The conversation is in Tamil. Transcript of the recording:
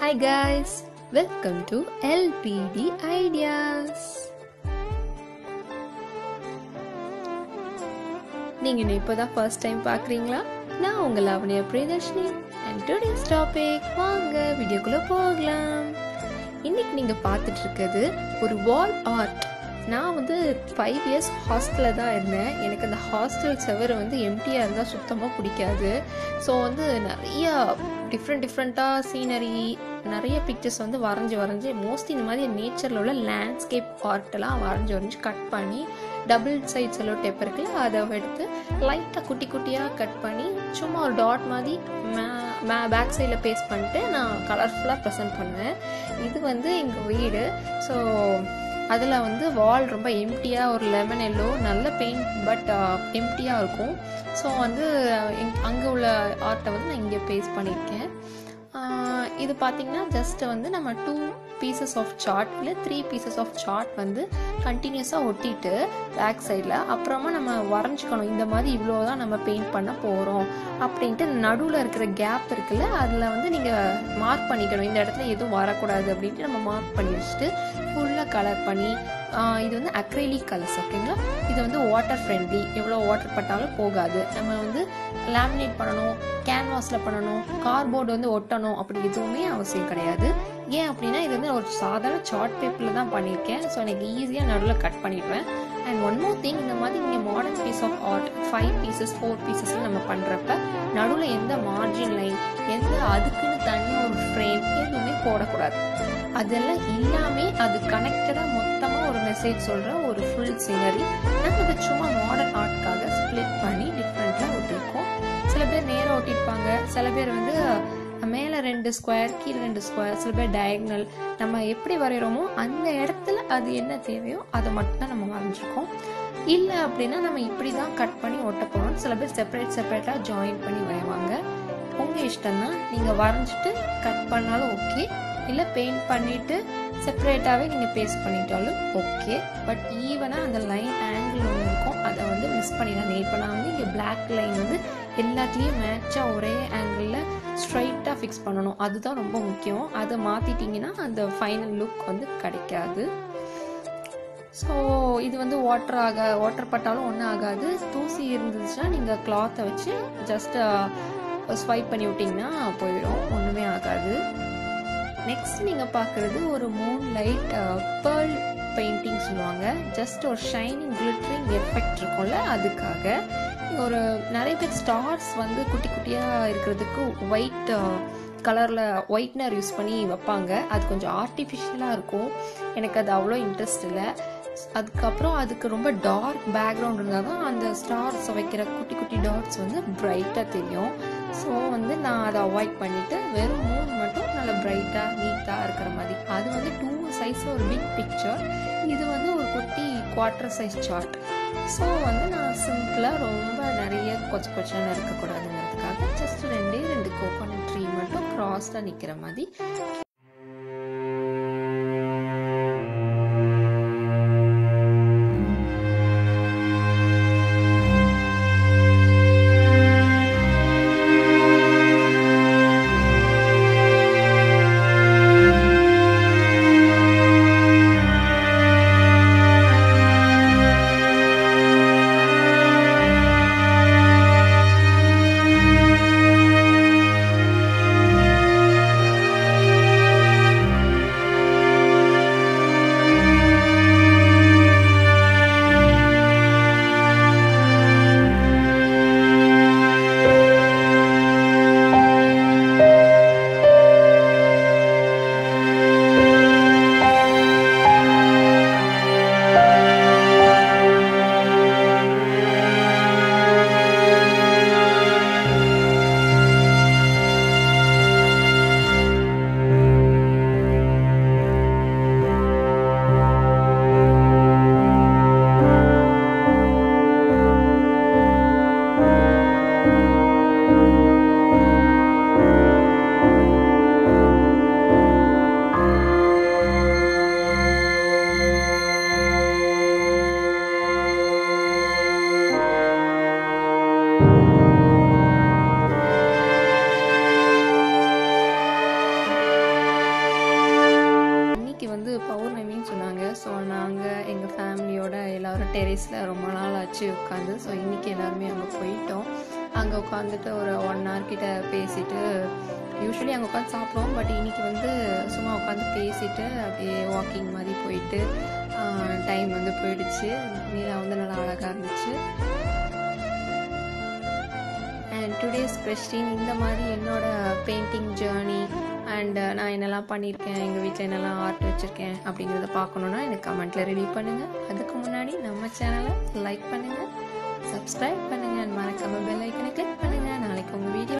Hi guys, welcome to LPD Ideas. நீங்க என்ன இப்போதான் ஃபர்ஸ்ட் டைம் பார்க்குறீங்களா நான் உங்க Lavanya Priyadharshini and today's topic வாங்க வீடியோக்குள்ள போகலாம் இன்னைக்கு நீங்க பார்த்துட்டு இருக்கிறது ஒரு வால் ஆர்ட் நான் வந்து ஃபைவ் இயர்ஸ் ஹாஸ்டலில் தான் இருந்தேன் எனக்கு அந்த ஹாஸ்டல் செவர் வந்து எம்டியாக இருந்தால் சுத்தமாக பிடிக்காது ஸோ வந்து நிறைய டிஃப்ரெண்ட் டிஃப்ரெண்ட்டாக சீனரி நிறைய பிக்சர்ஸ் வந்து வரைஞ்சி வரைஞ்சி மோஸ்ட்லி இந்த மாதிரி நேச்சரில் உள்ள லேண்ட்ஸ்கேப் ஆர்ட்டெல்லாம் வரைஞ்சி வரைஞ்சி கட் பண்ணி டபுள் சைட் செல்லோ டேப் இருக்குல்ல அதை எடுத்து லைட்டாக குட்டி குட்டியாக கட் பண்ணி சும்மா ஒரு டாட் மாதிரி மே மே பேக் சைடில் பேஸ்ட் பண்ணிட்டு நான் கலர்ஃபுல்லாக ப்ரெசென்ட் பண்ணுவேன் இது வந்து எங்கள் வீடு ஸோ அதில் வந்து வால் ரொம்ப எம்டியாக ஒரு லெமன் எல்லோ நல்ல பெயிண்ட் பட் எம்டியாக இருக்கும் ஸோ வந்து அங்கே உள்ள ஆர்ட்டை வந்து நான் இங்கே பேஸ்ட் பண்ணியிருக்கேன் ஆஹ் இது பார்த்தீங்கன்னா ஜஸ்ட் வந்து நம்ம டூ பீசஸ் ஆஃப் சார்ட் இல்லை த்ரீ பீசஸ் ஆஃப் சார்ட் வந்து கண்டினியூஸாக ஒட்டிட்டு பேக் சைடில் அப்புறமா நம்ம வரைஞ்சிக்கணும் இந்த மாதிரி இவ்வளோ தான் நம்ம பெயிண்ட் பண்ண போகிறோம் அப்படின்ட்டு நடுவில் இருக்கிற கேப் இருக்குல்ல அதில் வந்து நீங்கள் மார்க் பண்ணிக்கணும் இந்த இடத்துல எதுவும் வரக்கூடாது அப்படின்ட்டு நம்ம மார்க் பண்ணி வச்சுட்டு ஃபுல்லாக கலர் பண்ணி ஆஹ் இது வந்து அக்ரைலிக் கலர்ஸ் ஓகேங்களா இது வந்து வாட்டர் ஃப்ரெண்ட்லி எவ்வளோ வாட்டர் பட்டாலும் போகாது நம்ம வந்து லேமினேட் பண்ணணும் கேன்வாஸில் பண்ணணும் கார்போர்டு வந்து ஒட்டணும் அப்படி எதுவுமே அவசியம் கிடையாது ஏன் அப்படின்னா இது வந்து ஒரு சாதாரண சார்ட் பேப்பரில் தான் பண்ணியிருக்கேன் ஸோ எனக்கு ஈஸியாக நடுவில் கட் பண்ணிடுவேன் அண்ட் ஒன் மோர் திங் இந்த மாதிரி நீங்கள் modern piece of art five pieces four பீசஸ்ல நம்ம பண்ணுறப்ப நடுவில் எந்த மார்ஜின் லைன் எந்த அதுக்குன்னு தனியாக ஒரு ஃப்ரேம் எதுவுமே போடக்கூடாது அதெல்லாம் இல்லாமே அது கனெக்டடாக மொத்தமாக ஒரு மெசேஜ் சொல்கிற ஒரு ஃபுல் சீனரி நம்ம இதை சும்மா மாடர்ன் ஆர்ட்காக ஸ்ப்ளிட் பண்ணி டிஃப்ரெண்ட்டாக ஒட்டியிருக்கோம் சில பேர் நேராக ஒட்டியிருப்பாங்க சில பேர் வந்து மேலே ரெண்டு ஸ்கொயர் கீழே ரெண்டு ஸ்கொயர் சில பேர் டயக்னல் நம்ம எப்படி வரைகிறோமோ அந்த இடத்துல அது என்ன தேவையோ அதை மட்டும் தான் நம்ம வரைஞ்சிருக்கோம் இல்லை அப்படின்னா நம்ம இப்படி தான் கட் பண்ணி ஒட்ட போகிறோம் சில பேர் செப்பரேட் செப்பரேட்டாக ஜாயின் பண்ணி வரைவாங்க உங்கள் இஷ்டம் தான் நீங்கள் வரைஞ்சிட்டு கட் பண்ணாலும் ஓகே இல்லை பெயிண்ட் பண்ணிவிட்டு செப்பரேட்டாகவே நீங்கள் பேஸ்ட் பண்ணிட்டாலும் ஓகே பட் ஈவனாக அந்த லைன் ஆங்கிள் ஒன்று இருக்கும் அதை வந்து மிஸ் பண்ணிடாங்க இப்போ நான் வந்து இங்கே பிளாக் லைன் வந்து எல்லாத்துலேயும் மேட்சாக ஒரே ஆங்கிளில் ஸ்ட்ரைட்டாக ஃபிக்ஸ் பண்ணணும் அதுதான் ரொம்ப முக்கியம் அதை மாற்றிட்டிங்கன்னா அந்த ஃபைனல் லுக் வந்து கிடைக்காது ஸோ இது வந்து வாட்டர் ஆக வாட்டர் பட்டாலும் ஒன்றும் ஆகாது தூசி இருந்துச்சுன்னா நீங்கள் கிளாத்தை வச்சு ஜஸ்ட் ஸ்வைப் பண்ணி விட்டிங்கன்னா போயிடும் ஒன்றுமே ஆகாது நெக்ஸ்ட் நீங்கள் பார்க்குறது ஒரு மூன் லைட் பேர்ல் பெயிண்டிங் சொல்லுவாங்க ஜஸ்ட் ஒரு ஷைனிங் கிளிட்டரிங் எஃபெக்ட் இருக்கும்ல அதுக்காக ஒரு நிறைய பேர் ஸ்டார்ஸ் வந்து குட்டி குட்டியாக இருக்கிறதுக்கு ஒயிட் கலரில் ஒயிட்னர் யூஸ் பண்ணி வைப்பாங்க அது கொஞ்சம் ஆர்டிஃபிஷியலாக இருக்கும் எனக்கு அது அவ்வளோ இன்ட்ரெஸ்ட் இல்லை அதுக்கப்புறம் அதுக்கு ரொம்ப டார்க் பேக்ரவுண்ட் இருந்தால் தான் அந்த ஸ்டார்ஸ் வைக்கிற குட்டி குட்டி டாட்ஸ் வந்து பிரைட்டாக தெரியும் ஸோ வந்து நான் அதை அவாய்ட் பண்ணிவிட்டு வெறும் மூணு மட்டும் நல்ல பிரைட்டாக நீட்டாக இருக்கிற மாதிரி அது வந்து டூ சைஸில் ஒரு பிக் பிக்சர் இது வந்து ஒரு குட்டி குவார்ட்டர் சைஸ் சார்ட் ஸோ வந்து நான் சிம்பிளாக ரொம்ப நிறைய கொச்ச கொச்சன்னு இருக்கக்கூடாதுங்கிறதுக்காக ஜஸ்ட் ரெண்டே ரெண்டு கோகோனட் ட்ரீ மட்டும் க்ராஸ்டாக நிற்கிற மாதிரி டெரேஸில் ரொம்ப நாள் ஆச்சு உட்காந்து ஸோ இன்றைக்கி எல்லாருமே அங்கே போயிட்டோம் அங்கே உட்காந்துட்டு ஒரு ஒன் ஹவர் கிட்ட பேசிட்டு யூஸ்வலி அங்கே உட்காந்து சாப்பிடுவோம் பட் இன்னைக்கு வந்து சும்மா உட்காந்து பேசிட்டு அப்படியே வாக்கிங் மாதிரி போயிட்டு டைம் வந்து போயிடுச்சு நீலா வந்து நல்லா அழகாக இருந்துச்சு அண்ட் டுடேஸ் கொஸ்டின் இந்த மாதிரி என்னோட பெயிண்டிங் ஜேர்னி அண்ட் நான் என்னெல்லாம் பண்ணியிருக்கேன் எங்கள் வீட்டில் என்னெல்லாம் ஆர்ட் வச்சுருக்கேன் அப்படிங்கிறத பார்க்கணுன்னா எனக்கு கமெண்ட்டில் ரிலீவ் பண்ணுங்கள் அதுக்கு முன்னாடி நம்ம சேனலை லைக் பண்ணுங்கள் சப்ஸ்கிரைப் பண்ணுங்கள் மறக்காமல் பெல் ஐக்கனை கிளிக் பண்ணுங்கள் நாளைக்கு உங்கள் வீடியோ